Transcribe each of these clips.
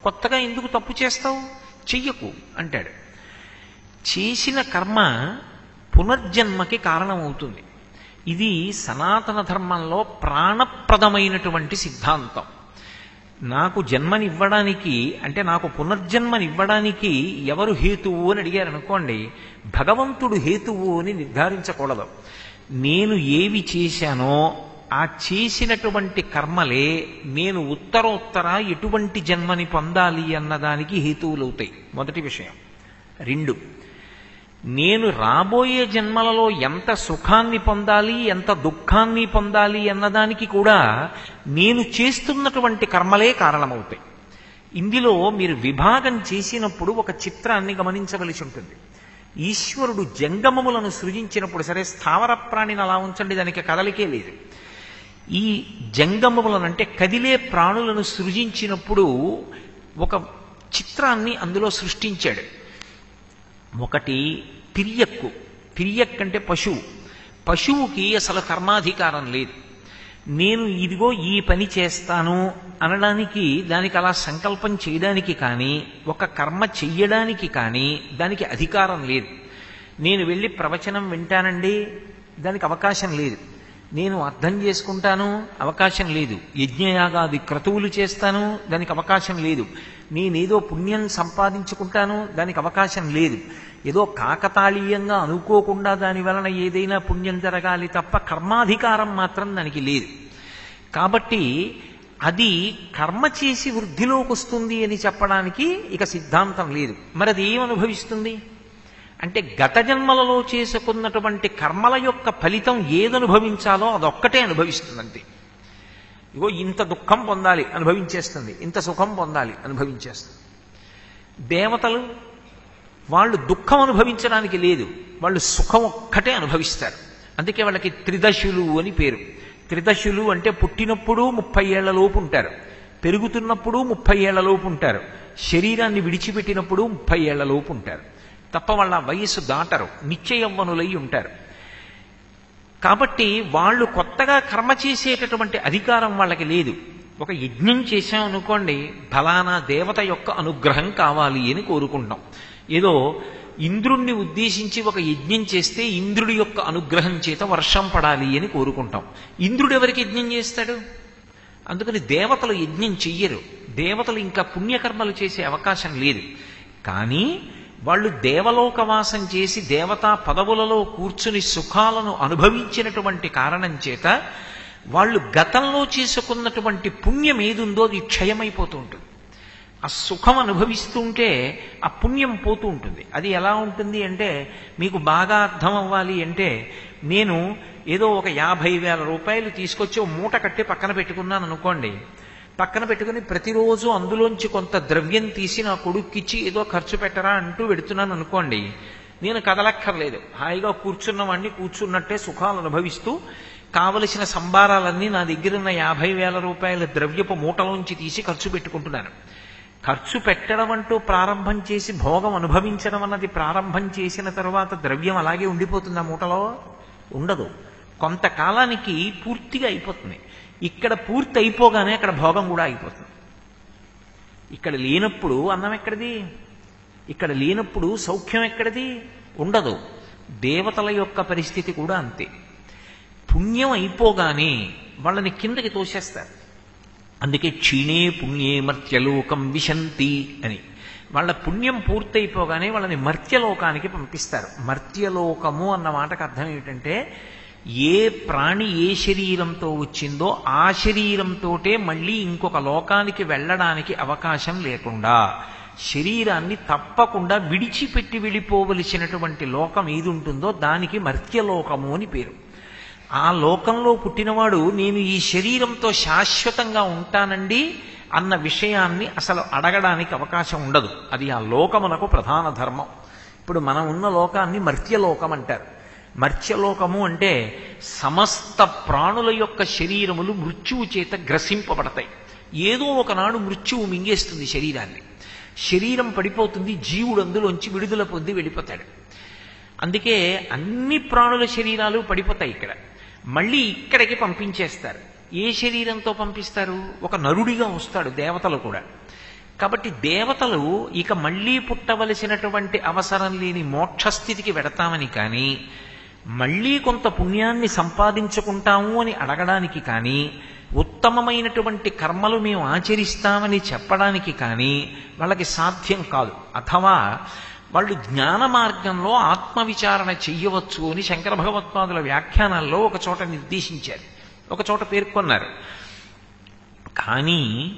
కొత్తగా ఎందుకు తప్పు చేస్తావు చెయ్యకు అంటాడు చేసిన కర్మ పునర్జన్మకి కారణమవుతుంది ఇది సనాతన ధర్మంలో ప్రాణప్రదమైనటువంటి సిద్ధాంతం నాకు జన్మనివ్వడానికి అంటే నాకు పునర్జన్మనివ్వడానికి ఎవరు హేతువు అని అడిగారు అనుకోండి భగవంతుడు హేతువు అని నిర్ధారించకూడదు నేను ఏవి చేశానో ఆ చేసినటువంటి కర్మలే నేను ఉత్తరోత్తర ఎటువంటి జన్మని పొందాలి అన్నదానికి హేతువులవుతాయి మొదటి విషయం రెండు నేను రాబోయే జన్మలలో ఎంత సుఖాన్ని పొందాలి ఎంత దుఃఖాన్ని పొందాలి అన్నదానికి కూడా నేను చేస్తున్నటువంటి కర్మలే కారణమవుతాయి ఇందులో మీరు విభాగం చేసినప్పుడు ఒక చిత్రాన్ని గమనించవలసి ఉంటుంది ఈశ్వరుడు జంగమములను సృజించినప్పుడు సరే స్థావర ప్రాణిని అలా ఉంచండి దానికి కదలికే లేదు ఈ జంగమములను అంటే కదిలే ప్రాణులను సృజించినప్పుడు ఒక చిత్రాన్ని అందులో సృష్టించాడు ఒకటి తిరియక్కు తిరియక్ అంటే పశువు పశువుకి అసలు కర్మాధికారం లేదు నేను ఇదిగో ఈ పని చేస్తాను అనడానికి దానికి అలా సంకల్పం చేయడానికి కానీ ఒక కర్మ చెయ్యడానికి కానీ దానికి అధికారం లేదు నేను వెళ్ళి ప్రవచనం వింటానండి దానికి అవకాశం లేదు నేను అర్థం చేసుకుంటాను అవకాశం లేదు యజ్ఞయాగాది క్రతువులు చేస్తాను దానికి అవకాశం లేదు నేనేదో పుణ్యం సంపాదించుకుంటాను దానికి అవకాశం లేదు ఏదో కాకతాళీయంగా అనుకోకుండా దాని వలన ఏదైనా పుణ్యం జరగాలి తప్ప కర్మాధికారం మాత్రం దానికి లేదు కాబట్టి అది కర్మ చేసి వృద్ధిలోకి వస్తుంది అని చెప్పడానికి ఇక సిద్ధాంతం లేదు మరి అది ఏం అనుభవిస్తుంది అంటే గత జన్మలలో చేసుకున్నటువంటి కర్మల యొక్క ఫలితం ఏదనుభవించాలో అదొక్కటే అనుభవిస్తుంది అంతే ఇగో ఇంత దుఃఖం పొందాలి అనుభవించేస్తుంది ఇంత సుఖం పొందాలి అనుభవించేస్తుంది దేవతలు వాళ్ళు దుఃఖం అనుభవించడానికి లేదు వాళ్ళు సుఖం ఒక్కటే అనుభవిస్తారు అందుకే వాళ్ళకి త్రిదశులు అని పేరు త్రిదశులు అంటే పుట్టినప్పుడు ముప్పై ఏళ్ల లోపు ఉంటారు పెరుగుతున్నప్పుడు ముప్పై ఏళ్ల లోపు ఉంటారు శరీరాన్ని విడిచిపెట్టినప్పుడు ముప్పై ఏళ్ల లోపు ఉంటారు తప్ప వాళ్ళ వయస్సు దాటరు నిత్యయవ్వనులై ఉంటారు కాబట్టి వాళ్ళు కొత్తగా కర్మ చేసేటటువంటి అధికారం వాళ్ళకి లేదు ఒక యజ్ఞం చేశాం అనుకోండి ఫలానా దేవత యొక్క అనుగ్రహం కావాలి అని కోరుకుంటాం ఏదో ఇంద్రుణ్ణి ఉద్దేశించి ఒక యజ్ఞం చేస్తే ఇంద్రుడి యొక్క అనుగ్రహం చేత వర్షం పడాలి అని కోరుకుంటాం ఇంద్రుడు ఎవరికి యజ్ఞం చేస్తాడు అందుకని దేవతలు యజ్ఞం చెయ్యరు దేవతలు ఇంకా పుణ్యకర్మలు చేసే అవకాశం లేదు కానీ వాళ్ళు దేవలోకవాసం చేసి దేవతా పదవులలో కూర్చుని సుఖాలను అనుభవించినటువంటి కారణం చేత వాళ్ళు గతంలో చేసుకున్నటువంటి పుణ్యం ఏదుందో అది క్షయమైపోతూ ఉంటుంది ఆ సుఖం అనుభవిస్తుంటే ఆ పుణ్యం పోతూ ఉంటుంది అది ఎలా ఉంటుంది అంటే మీకు బాగా అర్థం అవ్వాలి అంటే నేను ఏదో ఒక యాభై వేల రూపాయలు తీసుకొచ్చి ఓ మూట కట్టి పక్కన పెట్టుకున్నాను అనుకోండి పక్కన పెట్టుకుని ప్రతిరోజు అందులోంచి కొంత ద్రవ్యం తీసి నా కొడుక్కిచ్చి ఏదో ఖర్చు పెట్టరా అంటూ పెడుతున్నాను అనుకోండి నేను కదలక్కర్లేదు హాయిగా కూర్చున్నవాడిని కూర్చున్నట్టే సుఖాలు అనుభవిస్తూ కావలసిన సంబారాలన్నీ నా దగ్గర ఉన్న యాభై వేల రూపాయల ద్రవ్యపు మూటలోంచి తీసి ఖర్చు పెట్టుకుంటున్నాను ఖర్చు పెట్టడం అంటూ ప్రారంభం చేసి భోగం అనుభవించడం అన్నది ప్రారంభం చేసిన తర్వాత ద్రవ్యం అలాగే ఉండిపోతుంది ఆ మూటలో ఉండదు కొంతకాలానికి పూర్తిగా అయిపోతుంది ఇక్కడ పూర్తి అయిపోగానే అక్కడ భోగం కూడా అయిపోతుంది ఇక్కడ లేనప్పుడు అన్నం ఎక్కడిది ఇక్కడ లేనప్పుడు సౌఖ్యం ఎక్కడిది ఉండదు దేవతల యొక్క పరిస్థితి కూడా అంతే పుణ్యం అయిపోగానే వాళ్ళని కిందకి తోసేస్తారు అందుకే క్షీణే పుణ్యే మర్త్యలోకం విశంతి అని వాళ్ళ పుణ్యం పూర్తయిపోగానే వాళ్ళని మర్త్యలోకానికి పంపిస్తారు మర్త్యలోకము అన్న మాటకు అర్థం ఏమిటంటే ఏ ప్రాణి ఏ శరీరంతో వచ్చిందో ఆ శరీరంతోటే మళ్ళీ ఇంకొక లోకానికి వెళ్ళడానికి అవకాశం లేకుండా శరీరాన్ని తప్పకుండా విడిచిపెట్టి వెళ్ళిపోవలసినటువంటి లోకం ఏది ఉంటుందో దానికి మర్త్యలోకము అని పేరు ఆ లోకంలో పుట్టినవాడు నేను ఈ శరీరంతో శాశ్వతంగా ఉంటానండి అన్న విషయాన్ని అసలు అడగడానికి అవకాశం ఉండదు అది ఆ లోకమునకు ప్రధాన ధర్మం ఇప్పుడు మనం ఉన్న లోకాన్ని మర్త్యలోకం అంటారు మర్త్యలోకము అంటే సమస్త ప్రాణుల యొక్క శరీరములు మృత్యువు చేత గ్రసింపబడతాయి ఏదో ఒకనాడు మృత్యువు మింగేస్తుంది శరీరాన్ని శరీరం పడిపోతుంది జీవుడు అందులోంచి విడుదల పొంది వెళ్ళిపోతాడు అందుకే అన్ని ప్రాణుల శరీరాలు పడిపోతాయి ఇక్కడ మళ్ళీ ఇక్కడికి పంపించేస్తారు ఏ శరీరంతో పంపిస్తారు ఒక నరుడిగా వస్తాడు దేవతలు కూడా కాబట్టి దేవతలు ఇక మళ్ళీ పుట్టవలసినటువంటి అవసరం లేని మోక్షస్థితికి వెడతామని కానీ మళ్ళీ కొంత పుణ్యాన్ని సంపాదించుకుంటాము అని అడగడానికి కానీ ఉత్తమమైనటువంటి కర్మలు మేము ఆచరిస్తామని చెప్పడానికి కానీ వాళ్ళకి సాధ్యం కాదు అథవా వాళ్ళు జ్ఞాన మార్గంలో ఆత్మవిచారణ చెయ్యవచ్చు అని శంకర భగవత్పాదుల వ్యాఖ్యానాల్లో ఒక చోట నిర్దేశించారు ఒక చోట పేర్కొన్నారు కానీ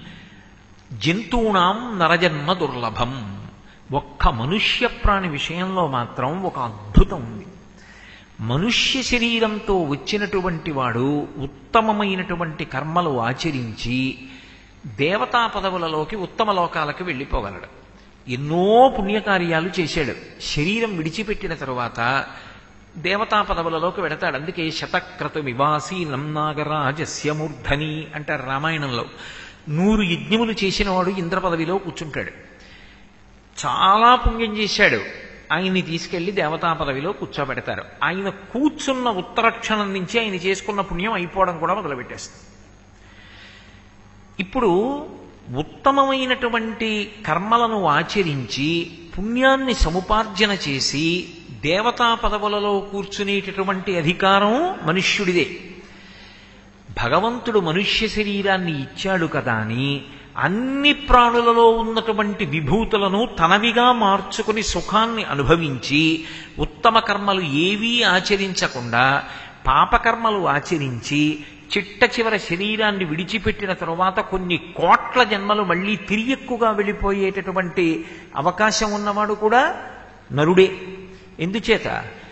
జంతువునాం నరజన్మ దుర్లభం ఒక్క మనుష్య ప్రాణి విషయంలో మాత్రం ఒక అద్భుతం ఉంది మనుష్య శరీరంతో వచ్చినటువంటి వాడు ఉత్తమమైనటువంటి కర్మలు ఆచరించి దేవతా పదవులలోకి ఉత్తమ లోకాలకు వెళ్ళిపోగలడు ఎన్నో పుణ్యకార్యాలు చేశాడు శరీరం విడిచిపెట్టిన తరువాత దేవతా పదవులలోకి వెడతాడు అందుకే శతక్రతు వివాసీనం నాగరాజస్య మూర్ధని అంటారు రామాయణంలో నూరు యజ్ఞములు చేసినవాడు ఇంద్ర పదవిలో కూర్చుంటాడు చాలా పుణ్యం చేశాడు ఆయన్ని తీసుకెళ్లి దేవతా పదవిలో కూర్చోబెడతారు ఆయన కూర్చున్న ఉత్తరక్షణం నుంచి ఆయన చేసుకున్న పుణ్యం అయిపోవడం కూడా మొదలుపెట్టేస్తుంది ఇప్పుడు ఉత్తమమైనటువంటి కర్మలను ఆచరించి పుణ్యాన్ని సముపార్జన చేసి దేవతా పదవులలో కూర్చునేటటువంటి అధికారం మనుష్యుడిదే భగవంతుడు మనుష్య శరీరాన్ని ఇచ్చాడు కదా అని అన్ని ప్రాణులలో ఉన్నటువంటి విభూతులను తనవిగా మార్చుకుని సుఖాన్ని అనుభవించి ఉత్తమ కర్మలు ఏవీ ఆచరించకుండా పాపకర్మలు ఆచరించి చిట్ట చివర శరీరాన్ని విడిచిపెట్టిన తరువాత కొన్ని కోట్ల జన్మలు మళ్ళీ తిరియక్కుగా వెళ్ళిపోయేటటువంటి అవకాశం ఉన్నవాడు కూడా నరుడే ఎందుచేత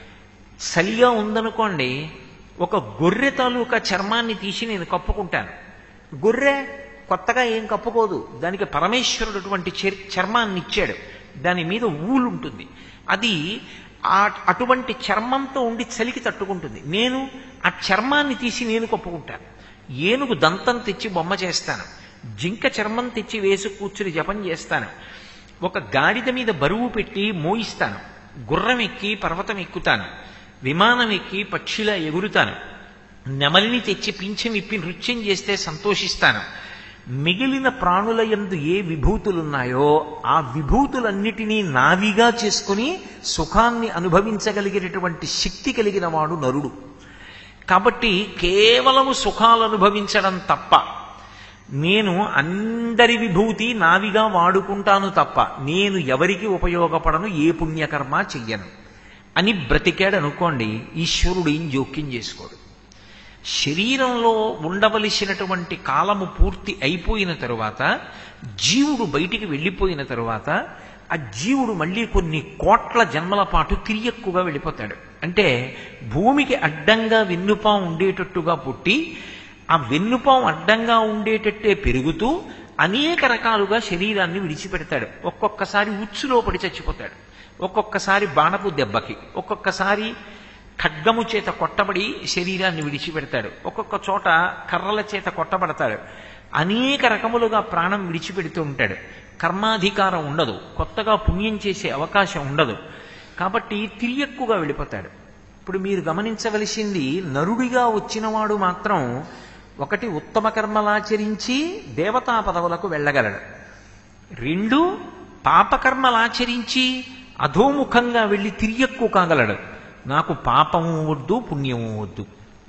సలిగా ఉందనుకోండి ఒక గొర్రె తాలూకా చర్మాన్ని తీసి నేను కప్పుకుంటాను గొర్రె కొత్తగా ఏం కప్పుకోదు దానికి పరమేశ్వరుడు అటువంటి చర్మాన్ని ఇచ్చాడు దాని మీద ఊలు ఉంటుంది అది ఆ అటువంటి చర్మంతో ఉండి చలికి తట్టుకుంటుంది నేను ఆ చర్మాన్ని తీసి నేను కప్పుకుంటాను ఏనుగు దంతం తెచ్చి బొమ్మ చేస్తాను జింక చర్మం తెచ్చి వేసి కూర్చుని జపం చేస్తాను ఒక గాడిద మీద బరువు పెట్టి మోయిస్తాను గుర్రం ఎక్కి పర్వతం ఎక్కుతాను విమానం ఎక్కి పక్షిలా ఎగురుతాను నెమలిని తెచ్చి పింఛం విప్పి నృత్యం చేస్తే సంతోషిస్తాను మిగిలిన ప్రాణుల యందు ఏ విభూతులున్నాయో ఆ విభూతులన్నిటినీ నావిగా చేసుకుని సుఖాన్ని అనుభవించగలిగినటువంటి శక్తి కలిగిన వాడు నరుడు కాబట్టి కేవలము సుఖాలు అనుభవించడం తప్ప నేను అందరి విభూతి నావిగా వాడుకుంటాను తప్ప నేను ఎవరికి ఉపయోగపడను ఏ పుణ్యకర్మ చెయ్యను అని బ్రతికాడు అనుకోండి ఈశ్వరుడు ఏం జోక్యం చేసుకోడు శరీరంలో ఉండవలసినటువంటి కాలము పూర్తి అయిపోయిన తరువాత జీవుడు బయటికి వెళ్ళిపోయిన తరువాత ఆ జీవుడు మళ్ళీ కొన్ని కోట్ల జన్మల పాటు తిరియక్కుగా వెళ్ళిపోతాడు అంటే భూమికి అడ్డంగా వెన్నుపాం ఉండేటట్టుగా పుట్టి ఆ వెన్నుపాం అడ్డంగా ఉండేటట్టే పెరుగుతూ అనేక రకాలుగా శరీరాన్ని విడిచిపెడతాడు ఒక్కొక్కసారి ఉచ్చులో పడి చచ్చిపోతాడు ఒక్కొక్కసారి బాణపు దెబ్బకి ఒక్కొక్కసారి ఖడ్గము చేత కొట్టబడి శరీరాన్ని విడిచిపెడతాడు ఒక్కొక్క చోట కర్రల చేత కొట్టబడతాడు అనేక రకములుగా ప్రాణం విడిచిపెడుతూ ఉంటాడు కర్మాధికారం ఉండదు కొత్తగా పుణ్యం చేసే అవకాశం ఉండదు కాబట్టి తిరియక్కుగా వెళ్ళిపోతాడు ఇప్పుడు మీరు గమనించవలసింది నరుడిగా వచ్చినవాడు మాత్రం ఒకటి ఉత్తమ కర్మలాచరించి దేవతా పదవులకు వెళ్ళగలడు రెండు పాపకర్మలాచరించి అధోముఖంగా వెళ్ళి తిరియక్కు కాగలడు నాకు పాపము వద్దు పుణ్యము వద్దు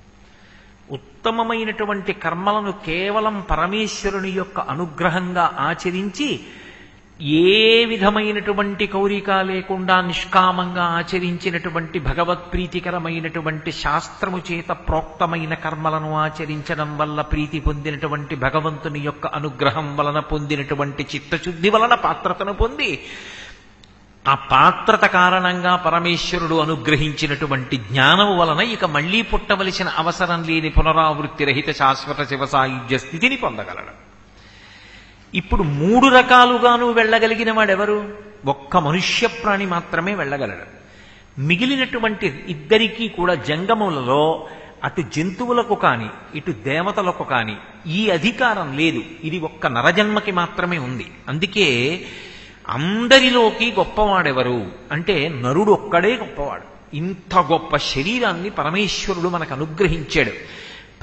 ఉత్తమమైనటువంటి కర్మలను కేవలం పరమేశ్వరుని యొక్క అనుగ్రహంగా ఆచరించి ఏ విధమైనటువంటి కౌరిక లేకుండా నిష్కామంగా ఆచరించినటువంటి భగవత్ప్రీతికరమైనటువంటి శాస్త్రము చేత ప్రోక్తమైన కర్మలను ఆచరించడం వల్ల ప్రీతి పొందినటువంటి భగవంతుని యొక్క అనుగ్రహం వలన పొందినటువంటి చిత్తశుద్ధి వలన పాత్రతను పొంది ఆ పాత్రత కారణంగా పరమేశ్వరుడు అనుగ్రహించినటువంటి జ్ఞానము వలన ఇక మళ్లీ పుట్టవలసిన అవసరం లేని పునరావృత్తి రహిత శాశ్వత శివ సాయుధ్య స్థితిని పొందగలడు ఇప్పుడు మూడు రకాలుగాను వెళ్ళగలిగిన వాడెవరు ఒక్క మనుష్య ప్రాణి మాత్రమే వెళ్ళగలడు మిగిలినటువంటి ఇద్దరికీ కూడా జంగములలో అటు జంతువులకు కాని ఇటు దేవతలకు కాని ఈ అధికారం లేదు ఇది ఒక్క నరజన్మకి మాత్రమే ఉంది అందుకే అందరిలోకి గొప్పవాడెవరు అంటే నరుడు ఒక్కడే గొప్పవాడు ఇంత గొప్ప శరీరాన్ని పరమేశ్వరుడు మనకు అనుగ్రహించాడు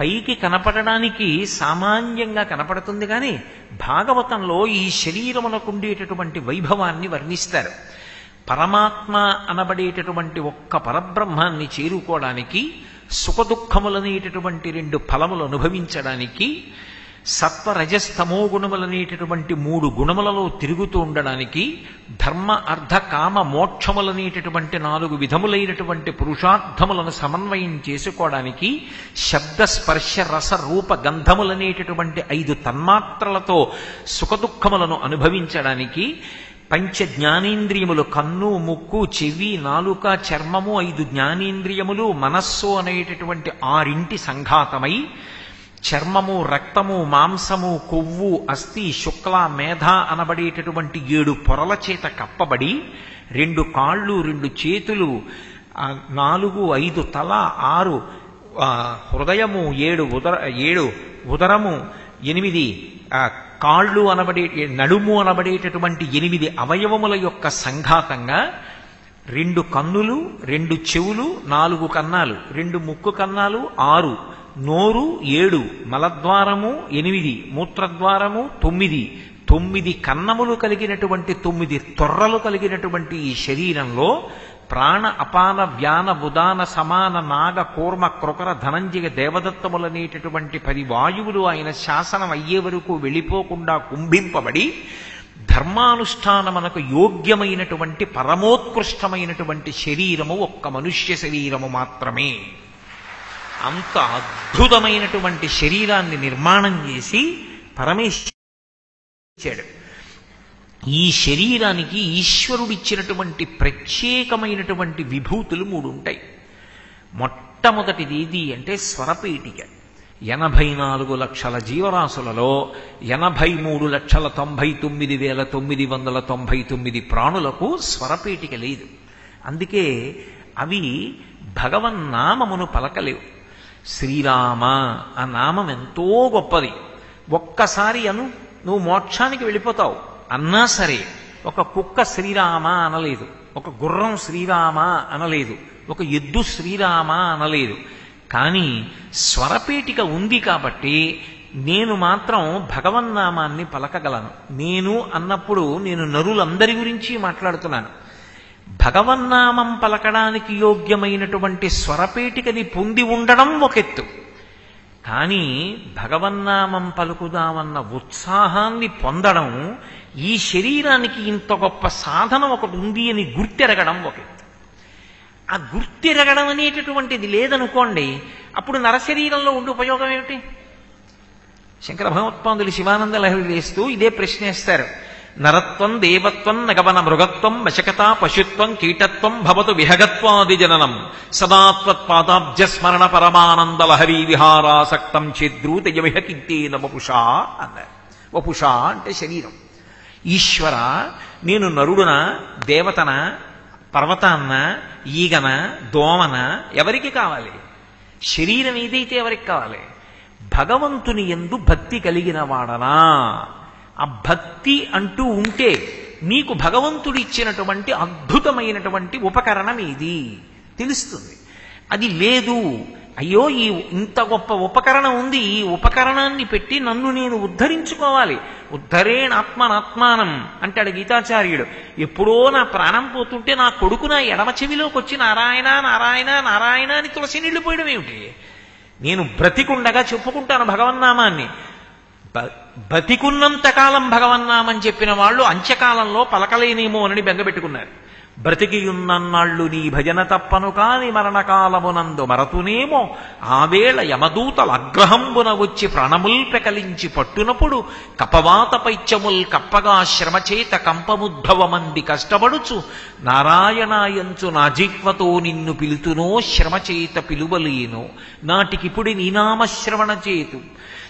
పైకి కనపడడానికి సామాన్యంగా కనపడుతుంది కానీ భాగవతంలో ఈ శరీరమునకు ఉండేటటువంటి వైభవాన్ని వర్ణిస్తారు పరమాత్మ అనబడేటటువంటి ఒక్క పరబ్రహ్మాన్ని చేరుకోవడానికి సుఖదుఖములనేటటువంటి రెండు ఫలములు అనుభవించడానికి సత్వరజస్తమో గుణములనేటటువంటి మూడు గుణములలో తిరుగుతూ ఉండడానికి ధర్మ అర్ధ కామ మోక్షములనేటటువంటి నాలుగు విధములైనటువంటి పురుషార్థములను సమన్వయం చేసుకోవడానికి శబ్ద స్పర్శ రస రూప గంధములనేటటువంటి ఐదు తన్మాత్రలతో సుఖదుఖములను అనుభవించడానికి పంచ జ్ఞానేంద్రియములు కన్ను ముక్కు చెవి నాలుక చర్మము ఐదు జ్ఞానేంద్రియములు మనస్సు అనేటటువంటి ఆరింటి సంఘాతమై చర్మము రక్తము మాంసము కొవ్వు అస్థి శుక్ల మేధ అనబడేటటువంటి ఏడు పొరల చేత కప్పబడి రెండు కాళ్ళు రెండు చేతులు ఆ, నాలుగు ఐదు తల ఆరు ఆ, హృదయము ఏడు ఉదర ఏడు ఉదరము ఎనిమిది ఆ, కాళ్ళు అనబడే నడుము అనబడేటటువంటి ఎనిమిది అవయవముల యొక్క సంఘాతంగా రెండు కన్నులు రెండు చెవులు నాలుగు కన్నాలు రెండు ముక్కు కన్నాలు ఆరు నోరు ఏడు మలద్వారము ఎనిమిది మూత్రద్వారము తొమ్మిది తొమ్మిది కన్నములు కలిగినటువంటి తొమ్మిది తొర్రలు కలిగినటువంటి ఈ శరీరంలో ప్రాణ అపాన వ్యాన బుదాన సమాన నాగ కూర్మ క్రొకర ధనంజయ దేవదత్తములనేటటువంటి పది వాయువులు ఆయన శాసనం అయ్యే వరకు వెళ్ళిపోకుండా కుంభింపబడి ధర్మానుష్ఠానమునకు యోగ్యమైనటువంటి పరమోత్కృష్టమైనటువంటి శరీరము ఒక్క మనుష్య శరీరము మాత్రమే అంత అద్భుతమైనటువంటి శరీరాన్ని నిర్మాణం చేసి పరమేశ్వరుడు ఈ శరీరానికి ఈశ్వరుడిచ్చినటువంటి ప్రత్యేకమైనటువంటి విభూతులు మూడు ఉంటాయి మొట్టమొదటిది ఏది అంటే స్వరపీఠిక ఎనభై నాలుగు లక్షల జీవరాశులలో ఎనభై మూడు లక్షల తొంభై తొమ్మిది వేల తొమ్మిది వందల తొంభై తొమ్మిది ప్రాణులకు స్వరపీఠిక లేదు అందుకే అవి భగవన్నామమును పలకలేవు శ్రీరామ ఆ నామం ఎంతో గొప్పది ఒక్కసారి అను నువ్వు మోక్షానికి వెళ్ళిపోతావు అన్నా సరే ఒక కుక్క శ్రీరామ అనలేదు ఒక గుర్రం శ్రీరామ అనలేదు ఒక ఎద్దు శ్రీరామ అనలేదు కానీ స్వరపేటిక ఉంది కాబట్టి నేను మాత్రం భగవన్నామాన్ని పలకగలను నేను అన్నప్పుడు నేను నరులందరి గురించి మాట్లాడుతున్నాను భగవన్నామం పలకడానికి యోగ్యమైనటువంటి స్వరపేటికని పొంది ఉండడం ఒక ఎత్తు కానీ భగవన్నామం పలుకుదామన్న ఉత్సాహాన్ని పొందడం ఈ శరీరానికి ఇంత గొప్ప సాధనం ఒకటి ఉంది అని గుర్తెరగడం ఒక ఎత్తు ఆ గుర్తెరగడం అనేటటువంటిది లేదనుకోండి అప్పుడు నరశరీరంలో ఉండి ఉపయోగం ఏమిటి శంకర భగవత్పాదులు శివానంద లహరి వేస్తూ ఇదే ప్రశ్నేస్తారు నరత్వం దేవత్వం నగవన మృగత్వం వశకత పశుత్వం కీటత్వం భవతు విహగత్వాది జననం సదాత్వత్పాదాబ్జ స్మరణ పరమానంద లహరీ విహారాసక్తం చేద్రూతయ విహకిద్దేన వపుషా అన్నారు వపుషా అంటే శరీరం ఈశ్వర నేను నరుడున దేవతన పర్వతాన్న ఈగన దోమన ఎవరికి కావాలి శరీరం ఏదైతే ఎవరికి కావాలి భగవంతుని ఎందు భక్తి కలిగిన వాడనా ఆ భక్తి అంటూ ఉంటే నీకు భగవంతుడు ఇచ్చినటువంటి అద్భుతమైనటువంటి ఉపకరణం ఇది తెలుస్తుంది అది లేదు అయ్యో ఈ ఇంత గొప్ప ఉపకరణం ఉంది ఈ ఉపకరణాన్ని పెట్టి నన్ను నేను ఉద్ధరించుకోవాలి ఉద్ధరేణ ఆత్మనాత్మానం అంటాడు గీతాచార్యుడు ఎప్పుడో నా ప్రాణం పోతుంటే నా కొడుకు నా ఎడమ చెవిలోకి వచ్చి నారాయణ నారాయణ నారాయణ అని తులసి నీళ్లు పోయడం ఏమిటి నేను బ్రతికుండగా చెప్పుకుంటాను భగవన్నామాన్ని బ- బతికున్నంత కాలం భగవన్నామని చెప్పిన వాళ్ళు అంత్యకాలంలో పలకలేనేమో అని బెంగపెట్టుకున్నారు బ్రతికియున్నన్నాళ్ళు నీ భజన తప్పను కాని మరణకాలమునందు మరతునేమో ఆవేళ యమదూతల అగ్రహంబున వచ్చి ప్రాణముల్ పెకలించి పట్టునప్పుడు కపవాత పైత్యముల్ కప్పగా శ్రమచేత కంపముద్భవమంది కష్టపడుచు నారాయణాయంచు నా జిహ్వతో నిన్ను పిలుతునో శ్రమచేత పిలువలేను నాటికిపుడి నీనామశ్రవణ చేతు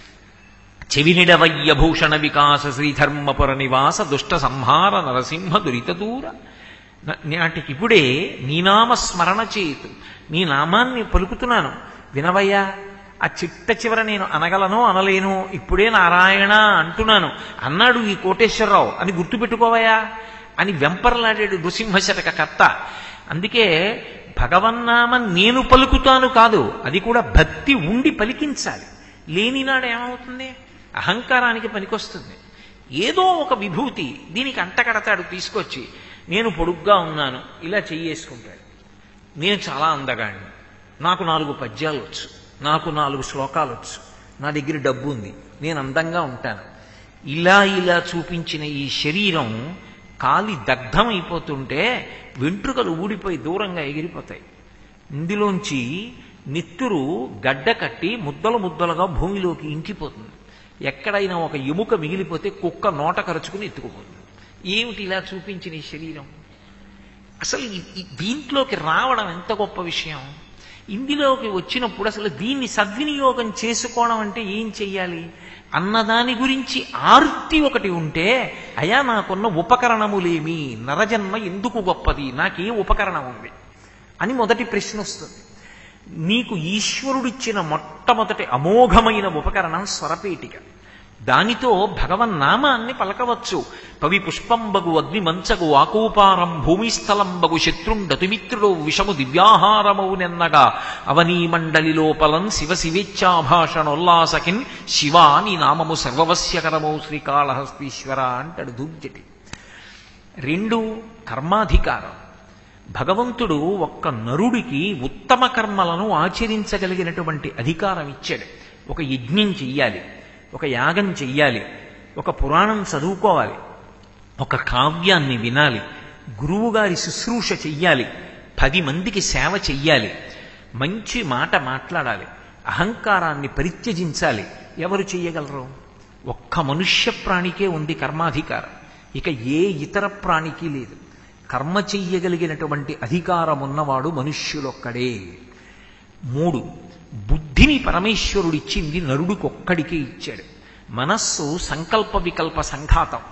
చెవినిడవయ్యభూషణ వికాస శ్రీధర్మపుర నివాస దుష్ట సంహార నరసింహ దురిత దూర న- నాటికిప్పుడే నీ నామ స్మరణ చేతు నీ నామాన్ని పలుకుతున్నాను వినవయ్యా ఆ చిట్ట చివర నేను అనగలను అనలేను ఇప్పుడే నారాయణ అంటున్నాను అన్నాడు ఈ కోటేశ్వరరావు అని గుర్తుపెట్టుకోవయ్యా అని వెంపర్లాడాడు నృసింహశతక కర్త అందుకే భగవన్నామం నేను పలుకుతాను కాదు అది కూడా భక్తి ఉండి పలికించాలి లేనినాడు ఏమవుతుంది అహంకారానికి పనికొస్తుంది ఏదో ఒక విభూతి దీనికి అంటకడతాడు తీసుకొచ్చి నేను పొడుగ్గా ఉన్నాను ఇలా చెయ్యేసుకుంటాడు నేను చాలా అందగాడిని నాకు నాలుగు పద్యాలు వచ్చు నాకు నాలుగు శ్లోకాలు వచ్చు నా దగ్గర డబ్బు ఉంది నేను అందంగా ఉంటాను ఇలా ఇలా చూపించిన ఈ శరీరం కాలి దగ్ధమైపోతుంటే వెంట్రుకలు ఊడిపోయి దూరంగా ఎగిరిపోతాయి ఇందులోంచి నెత్తురు గడ్డ కట్టి ముద్దలు ముద్దలుగా భూమిలోకి ఇంకిపోతుంది ఎక్కడైనా ఒక ఎముక మిగిలిపోతే కుక్క నోట కరుచుకుని ఎత్తుకుపోతుంది ఏమిటి ఇలా చూపించిన ఈ శరీరం అసలు ఈ- ఈ దీంట్లోకి రావడం ఎంత గొప్ప విషయం ఇందులోకి వచ్చినప్పుడు అసలు దీన్ని సద్వినియోగం చేసుకోవడం అంటే ఏం చెయ్యాలి అన్నదాని గురించి ఆర్తి ఒకటి ఉంటే అయా నాకున్న ఉపకరణములేమి నరజన్మ ఎందుకు గొప్పది నాకే ఉపకరణం ఉంది అని మొదటి ప్రశ్న వస్తుంది నీకు ఈశ్వరుడిచ్చిన మొట్టమొదటి అమోఘమైన ఉపకరణం స్వరపేటిక దానితో భగవన్నామాన్ని పలకవచ్చు పవి పుష్పంబగు అగ్ని మంచగు ఆకూపారం భూమిస్థలంబగు శత్రుండతిమిత్రుడు విషము దివ్యాహారమౌ నెన్నగా అవనీ మండలి లోపలం శివ శివేచ్ఛాభాషణోల్లాసకిన్ శివా నీ నామము సర్వవస్యకరమౌ శ్రీకాళహస్తీశ్వర అంటాడు దుర్జటి రెండు కర్మాధికారం భగవంతుడు ఒక్క నరుడికి ఉత్తమ కర్మలను ఆచరించగలిగినటువంటి అధికారం ఇచ్చాడు ఒక యజ్ఞం చెయ్యాలి ఒక యాగం చెయ్యాలి ఒక పురాణం చదువుకోవాలి ఒక కావ్యాన్ని వినాలి గురువుగారి శుశ్రూష చెయ్యాలి పది మందికి సేవ చెయ్యాలి మంచి మాట మాట్లాడాలి అహంకారాన్ని పరిత్యజించాలి ఎవరు చెయ్యగలరు ఒక్క మనుష్య ప్రాణికే ఉంది కర్మాధికారం ఇక ఏ ఇతర ప్రాణికి లేదు కర్మ చెయ్యగలిగినటువంటి అధికారం ఉన్నవాడు మనుష్యులొక్కడే మూడు బుద్ధిని పరమేశ్వరుడిచ్చింది నరుడికొక్కడికే ఇచ్చాడు మనస్సు సంకల్ప వికల్ప సంఘాతం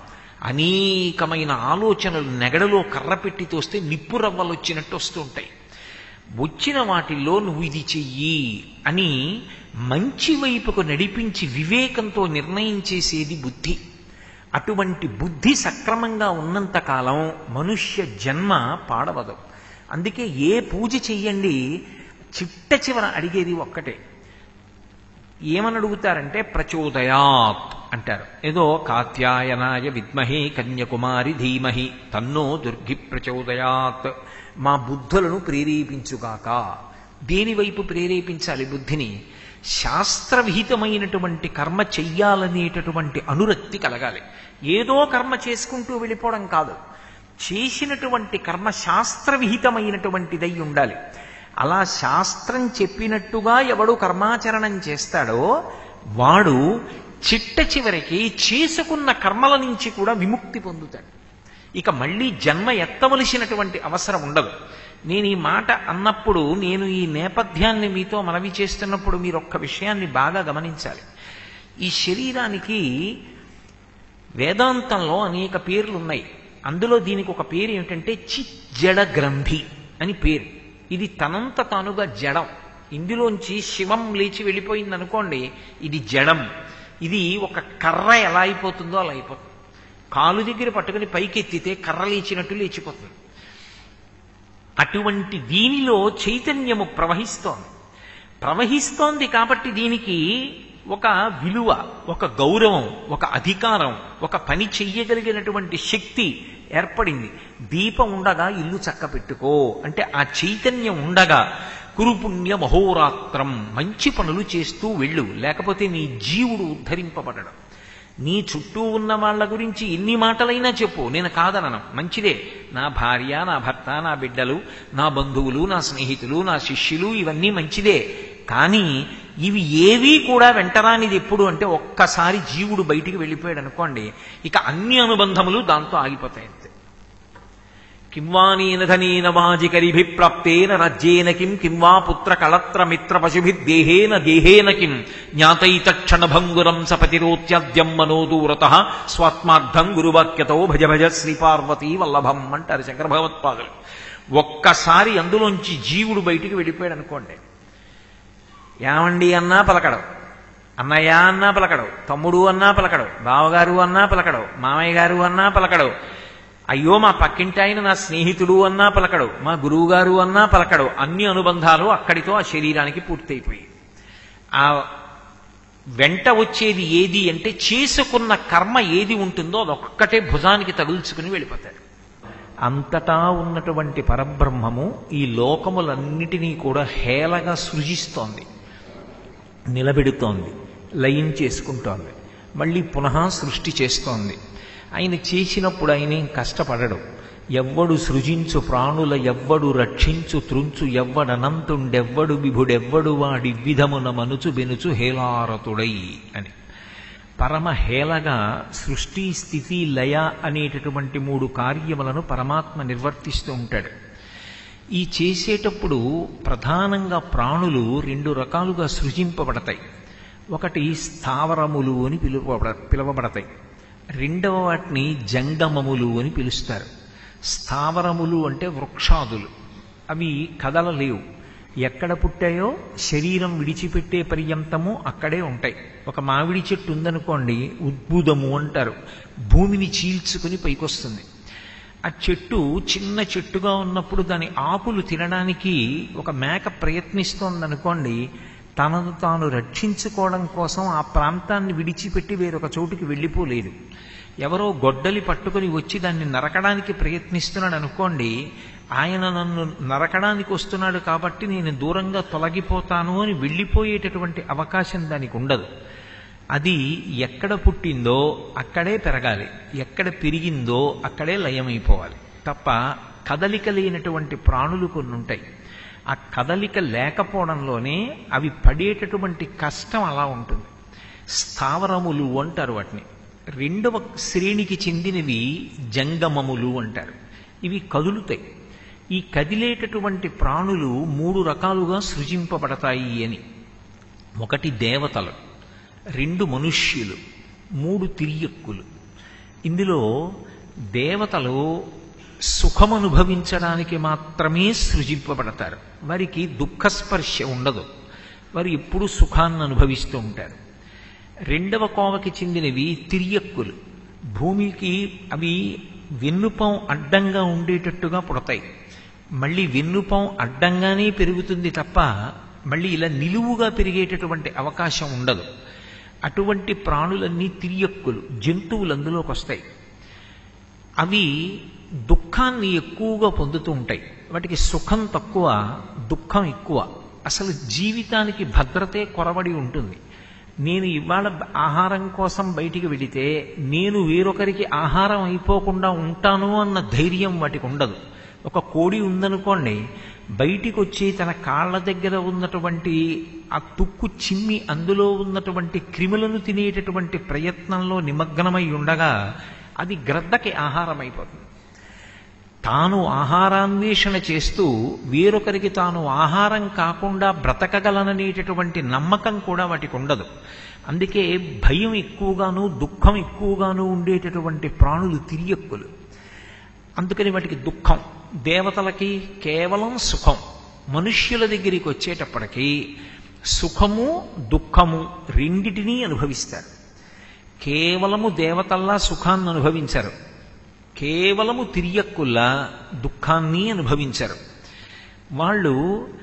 అనేకమైన ఆలోచనలు నెగడలో కర్ర పెట్టి తోస్తే నిప్పు రవ్వలు వచ్చినట్టు వస్తుంటాయి వచ్చిన వాటిల్లో నువ్వు ఇది చెయ్యి అని మంచి వైపుకు నడిపించి వివేకంతో నిర్ణయం చేసేది బుద్ధి అటువంటి బుద్ధి సక్రమంగా ఉన్నంత కాలం మనుష్య జన్మ పాడవదు అందుకే ఏ పూజ చెయ్యండి చిట్ట చివర అడిగేది ఒక్కటే ఏమని అడుగుతారంటే ప్రచోదయాత్ అంటారు ఏదో కాత్యాయనాయ విద్మహే కన్యకుమారి ధీమహి తన్నో దుర్గి ప్రచోదయాత్ మా బుద్ధులను ప్రేరేపించుగాక దేని వైపు ప్రేరేపించాలి బుద్ధిని శాస్త్రవిహితమైనటువంటి కర్మ చెయ్యాలనేటటువంటి అనురక్తి కలగాలి ఏదో కర్మ చేసుకుంటూ వెళ్ళిపోవడం కాదు చేసినటువంటి కర్మ శాస్త్రవిహితమైనటువంటిదై ఉండాలి అలా శాస్త్రం చెప్పినట్టుగా ఎవడు కర్మాచరణం చేస్తాడో వాడు చిట్ట చివరికి చేసుకున్న కర్మల నుంచి కూడా విముక్తి పొందుతాడు ఇక మళ్ళీ జన్మ ఎత్తవలసినటువంటి అవసరం ఉండదు నేను ఈ మాట అన్నప్పుడు నేను ఈ నేపథ్యాన్ని మీతో మనవి చేస్తున్నప్పుడు మీరు ఒక్క విషయాన్ని బాగా గమనించాలి ఈ శరీరానికి వేదాంతంలో అనేక పేర్లు ఉన్నాయి అందులో దీనికి ఒక పేరు ఏమిటంటే చిజ్జడ గ్రంథి అని పేరు ఇది తనంత తానుగా జడం ఇందులోంచి శివం లేచి వెళ్ళిపోయింది అనుకోండి ఇది జడం ఇది ఒక కర్ర ఎలా అయిపోతుందో అలా అయిపోతుంది కాలు దగ్గర పట్టుకుని పైకెత్తితే కర్ర లేచినట్టు లేచిపోతుంది అటువంటి దీనిలో చైతన్యము ప్రవహిస్తోంది ప్రవహిస్తోంది కాబట్టి దీనికి ఒక విలువ ఒక గౌరవం ఒక అధికారం ఒక పని చెయ్యగలిగినటువంటి శక్తి ఏర్పడింది దీపం ఉండగా ఇల్లు చక్క పెట్టుకో అంటే ఆ చైతన్యం ఉండగా కురుపుణ్య మహోరాత్రం మంచి పనులు చేస్తూ వెళ్ళు లేకపోతే నీ జీవుడు ఉద్ధరింపబడడం నీ చుట్టూ ఉన్న వాళ్ళ గురించి ఎన్ని మాటలైనా చెప్పు నేను కాదనను మంచిదే నా భార్య నా భర్త నా బిడ్డలు నా బంధువులు నా స్నేహితులు నా శిష్యులు ఇవన్నీ మంచిదే కానీ ఇవి ఏవీ కూడా వెంటరానిది ఎప్పుడు అంటే ఒక్కసారి జీవుడు బయటికి వెళ్ళిపోయాడు అనుకోండి ఇక అన్ని అనుబంధములు దాంతో ఆగిపోతాయి అంతే కింవానేన ధనేన వాజికరిభి ప్రాప్తేన రాజ్యేన కిం కిం వా పుత్ర కళత్ర మిత్ర పశుభిర్దేహేన దేహేన కిం జ్ఞాతైతక్షణ భంగురం సపతిరోత్యద్యం మనోదూరత స్వాత్మార్థం గురువాక్యతో భజ భజ శ్రీ పార్వతీ వల్లభం అంటారు శంకర భగవత్పాదులు ఒక్కసారి అందులోంచి జీవుడు బయటికి వెళ్ళిపోయాడు అనుకోండి ఏమండి అన్నా పలకడం అన్నయ్య అన్నా పలకడం తమ్ముడు అన్నా పలకడం బావగారు అన్నా పలకడం మామయ్య గారు అన్నా పలకడం అయ్యో మా పక్కింటి ఆయన నా స్నేహితుడు అన్నా పలకడు మా గురువుగారు అన్నా పలకడు అన్ని అనుబంధాలు అక్కడితో ఆ శరీరానికి పూర్తయిపోయాయి ఆ వెంట వచ్చేది ఏది అంటే చేసుకున్న కర్మ ఏది ఉంటుందో అదొక్కటే భుజానికి తగుల్చుకుని వెళ్ళిపోతాడు అంతటా ఉన్నటువంటి పరబ్రహ్మము ఈ లోకములన్నిటినీ కూడా హేళగా సృజిస్తోంది నిలబెడుతోంది లయం చేసుకుంటోంది మళ్ళీ పునః సృష్టి చేస్తోంది ఆయన చేసినప్పుడు ఆయన ఏం కష్టపడడు ఎవ్వడు సృజించు ప్రాణుల ఎవ్వడు రక్షించు త్రుంచు ఎవ్వడనంతుండెవ్వడు విభుడెవ్వడు వాడి విధమున మనుచు బెనుచు హేలారతుడై అని పరమ హేళగా సృష్టి స్థితి లయ అనేటటువంటి మూడు కార్యములను పరమాత్మ నిర్వర్తిస్తూ ఉంటాడు ఈ చేసేటప్పుడు ప్రధానంగా ప్రాణులు రెండు రకాలుగా సృజింపబడతాయి ఒకటి స్థావరములు అని పిలువబడ పిలువబడతాయి రెండవ వాటిని జంగమములు అని పిలుస్తారు స్థావరములు అంటే వృక్షాదులు అవి కదలలేవు ఎక్కడ పుట్టాయో శరీరం విడిచిపెట్టే పర్యంతము అక్కడే ఉంటాయి ఒక మామిడి చెట్టు ఉందనుకోండి ఉద్భుదము అంటారు భూమిని చీల్చుకుని పైకొస్తుంది ఆ చెట్టు చిన్న చెట్టుగా ఉన్నప్పుడు దాని ఆకులు తినడానికి ఒక మేక ప్రయత్నిస్తోందనుకోండి తనను తాను రక్షించుకోవడం కోసం ఆ ప్రాంతాన్ని విడిచిపెట్టి వేరొక చోటుకి వెళ్ళిపోలేదు ఎవరో గొడ్డలి పట్టుకుని వచ్చి దాన్ని నరకడానికి ప్రయత్నిస్తున్నాడు అనుకోండి ఆయన నన్ను నరకడానికి వస్తున్నాడు కాబట్టి నేను దూరంగా తొలగిపోతాను అని వెళ్ళిపోయేటటువంటి అవకాశం దానికి ఉండదు అది ఎక్కడ పుట్టిందో అక్కడే పెరగాలి ఎక్కడ పెరిగిందో అక్కడే లయమైపోవాలి తప్ప కదలిక లేనటువంటి ప్రాణులు కొన్ని ఉంటాయి ఆ కదలిక లేకపోవడంలోనే అవి పడేటటువంటి కష్టం అలా ఉంటుంది స్థావరములు అంటారు వాటిని రెండవ శ్రేణికి చెందినవి జంగమములు అంటారు ఇవి కదులుతాయి ఈ కదిలేటటువంటి ప్రాణులు మూడు రకాలుగా సృజింపబడతాయి అని ఒకటి దేవతలు రెండు మనుష్యులు మూడు తిరియక్కులు ఇందులో దేవతలు సుఖమనుభవించడానికి మాత్రమే సృజింపబడతారు వారికి దుఃఖస్పర్శ ఉండదు వారు ఎప్పుడూ సుఖాన్ని అనుభవిస్తూ ఉంటారు రెండవ కోవకి చెందినవి తిరియక్కులు భూమికి అవి వెన్నుపం అడ్డంగా ఉండేటట్టుగా పుడతాయి మళ్ళీ వెన్నుపం అడ్డంగానే పెరుగుతుంది తప్ప మళ్ళీ ఇలా నిలువుగా పెరిగేటటువంటి అవకాశం ఉండదు అటువంటి ప్రాణులన్నీ తిరియక్కులు జంతువులు అందులోకి వస్తాయి అవి దుఃఖాన్ని ఎక్కువగా పొందుతూ ఉంటాయి వాటికి సుఖం తక్కువ దుఃఖం ఎక్కువ అసలు జీవితానికి భద్రతే కొరబడి ఉంటుంది నేను ఇవాళ ఆహారం కోసం బయటికి వెడితే నేను వేరొకరికి ఆహారం అయిపోకుండా ఉంటాను అన్న ధైర్యం వాటికి ఉండదు ఒక కోడి ఉందనుకోండి బయటికి వచ్చి తన కాళ్ళ దగ్గర ఉన్నటువంటి ఆ తుక్కు చిమ్మి అందులో ఉన్నటువంటి క్రిములను తినేటటువంటి ప్రయత్నంలో నిమగ్నమై ఉండగా అది గ్రద్దకి ఆహారం అయిపోతుంది తాను ఆహారాన్వేషణ చేస్తూ వేరొకరికి తాను ఆహారం కాకుండా బ్రతకగలననేటటువంటి నమ్మకం కూడా వాటికి ఉండదు అందుకే భయం ఎక్కువగాను దుఃఖం ఎక్కువగాను ఉండేటటువంటి ప్రాణులు తిరియక్కులు అందుకని వాటికి దుఃఖం దేవతలకి కేవలం సుఖం మనుష్యుల దగ్గరికి వచ్చేటప్పటికీ సుఖము దుఃఖము రెండిటినీ అనుభవిస్తారు కేవలము దేవతల్లా సుఖాన్ని అనుభవించారు కేవలము తిరియక్కుల్లా దుఃఖాన్ని అనుభవించారు వాళ్ళు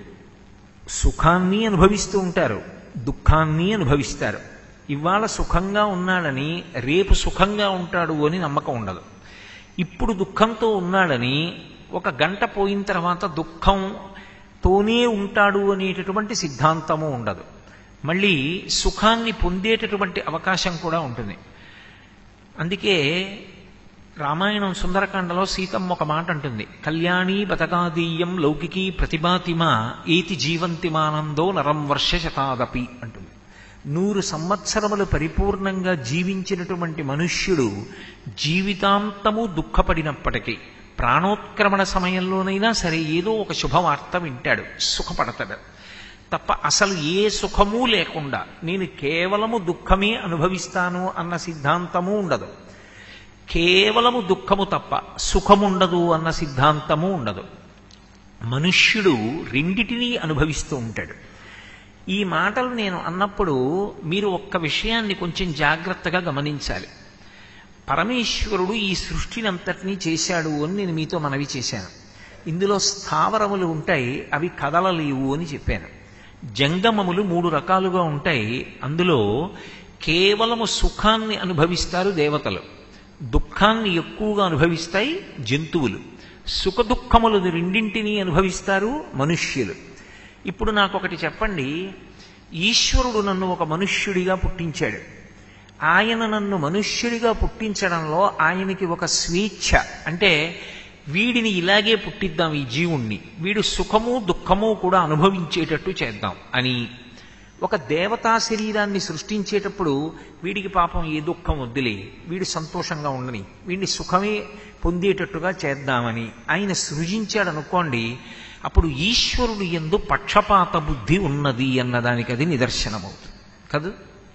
సుఖాన్ని అనుభవిస్తూ ఉంటారు దుఃఖాన్ని అనుభవిస్తారు ఇవాళ సుఖంగా ఉన్నాడని రేపు సుఖంగా ఉంటాడు అని నమ్మకం ఉండదు ఇప్పుడు దుఃఖంతో ఉన్నాడని ఒక గంట పోయిన తర్వాత దుఃఖంతోనే ఉంటాడు అనేటటువంటి సిద్ధాంతము ఉండదు మళ్ళీ సుఖాన్ని పొందేటటువంటి అవకాశం కూడా ఉంటుంది అందుకే రామాయణం సుందరకాండలో సీతమ్మ ఒక మాట అంటుంది కళ్యాణీ బతకాదీయం లౌకికీ ప్రతిభాతిమా ఏతి జీవంతిమానందో నరం వర్ష శతాదపి అంటుంది నూరు సంవత్సరములు పరిపూర్ణంగా జీవించినటువంటి మనుష్యుడు జీవితాంతము దుఃఖపడినప్పటికీ ప్రాణోత్క్రమణ సమయంలోనైనా సరే ఏదో ఒక శుభవార్త వింటాడు సుఖపడతాడు తప్ప అసలు ఏ సుఖమూ లేకుండా నేను కేవలము దుఃఖమే అనుభవిస్తాను అన్న సిద్ధాంతము ఉండదు కేవలము దుఃఖము తప్ప సుఖముండదు అన్న సిద్ధాంతము ఉండదు మనుష్యుడు రెండిటినీ అనుభవిస్తూ ఉంటాడు ఈ మాటలు నేను అన్నప్పుడు మీరు ఒక్క విషయాన్ని కొంచెం జాగ్రత్తగా గమనించాలి పరమేశ్వరుడు ఈ సృష్టిని అంతటినీ చేశాడు అని నేను మీతో మనవి చేశాను ఇందులో స్థావరములు ఉంటాయి అవి కదలలేవు అని చెప్పాను జంగమములు మూడు రకాలుగా ఉంటాయి అందులో కేవలము సుఖాన్ని అనుభవిస్తారు దేవతలు దుఃఖాన్ని ఎక్కువగా అనుభవిస్తాయి జంతువులు సుఖ దుఃఖములు రెండింటినీ అనుభవిస్తారు మనుష్యులు ఇప్పుడు నాకు ఒకటి చెప్పండి ఈశ్వరుడు నన్ను ఒక మనుష్యుడిగా పుట్టించాడు ఆయన నన్ను మనుష్యుడిగా పుట్టించడంలో ఆయనకి ఒక స్వేచ్ఛ అంటే వీడిని ఇలాగే పుట్టిద్దాం ఈ జీవుణ్ణి వీడు సుఖము దుఃఖము కూడా అనుభవించేటట్టు చేద్దాం అని ఒక దేవతా శరీరాన్ని సృష్టించేటప్పుడు వీడికి పాపం ఏ దుఃఖం వద్దులే వీడు సంతోషంగా ఉండని వీడిని సుఖమే పొందేటట్టుగా చేద్దామని ఆయన సృజించాడు అనుకోండి అప్పుడు ఈశ్వరుడు ఎందు పక్షపాత బుద్ధి ఉన్నది అన్నదానికి అది నిదర్శనమవుతుంది కదా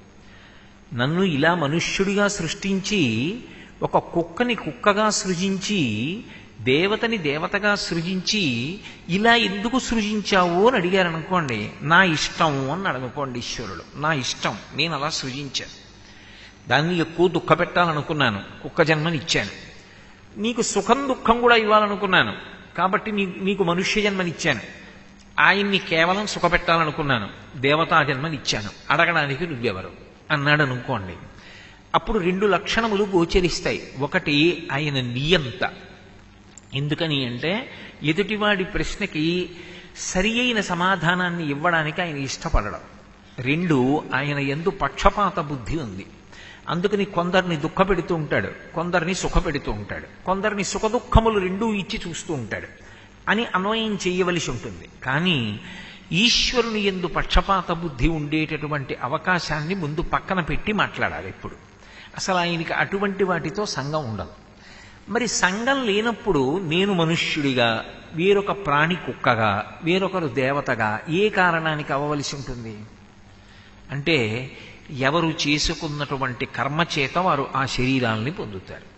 నన్ను ఇలా మనుష్యుడిగా సృష్టించి ఒక కుక్కని కుక్కగా సృజించి దేవతని దేవతగా సృజించి ఇలా ఎందుకు సృజించావు అని అడిగారు అనుకోండి నా ఇష్టం అని అనుకోండి ఈశ్వరుడు నా ఇష్టం నేను అలా సృజించాను దాన్ని ఎక్కువ దుఃఖ పెట్టాలనుకున్నాను కుక్క జన్మని ఇచ్చాను నీకు సుఖం దుఃఖం కూడా ఇవ్వాలనుకున్నాను కాబట్టి నీ నీకు మనుష్య జన్మనిచ్చాను ఆయన్ని కేవలం సుఖపెట్టాలనుకున్నాను దేవతా జన్మనిచ్చాను అడగడానికి నువ్వెవరు అన్నాడు అనుకోండి అప్పుడు రెండు లక్షణములు గోచరిస్తాయి ఒకటి ఆయన నియంత ఎందుకని అంటే ఎదుటివాడి ప్రశ్నకి సరి అయిన సమాధానాన్ని ఇవ్వడానికి ఆయన ఇష్టపడడం రెండు ఆయన ఎందు పక్షపాత బుద్ధి ఉంది అందుకని కొందరిని దుఃఖపెడుతూ ఉంటాడు కొందరిని సుఖపెడుతూ ఉంటాడు కొందరిని సుఖ దుఃఖములు రెండూ ఇచ్చి చూస్తూ ఉంటాడు అని అన్వయం చేయవలసి ఉంటుంది కానీ ఈశ్వరుని ఎందు పక్షపాత బుద్ధి ఉండేటటువంటి అవకాశాన్ని ముందు పక్కన పెట్టి మాట్లాడాలి ఇప్పుడు అసలు ఆయనకి అటువంటి వాటితో సంఘం ఉండదు మరి సంఘం లేనప్పుడు నేను మనుష్యుడిగా వేరొక ప్రాణి కుక్కగా వేరొకరు దేవతగా ఏ కారణానికి అవ్వవలసి ఉంటుంది అంటే ఎవరు చేసుకున్నటువంటి కర్మ చేత వారు ఆ శరీరాల్ని పొందుతారు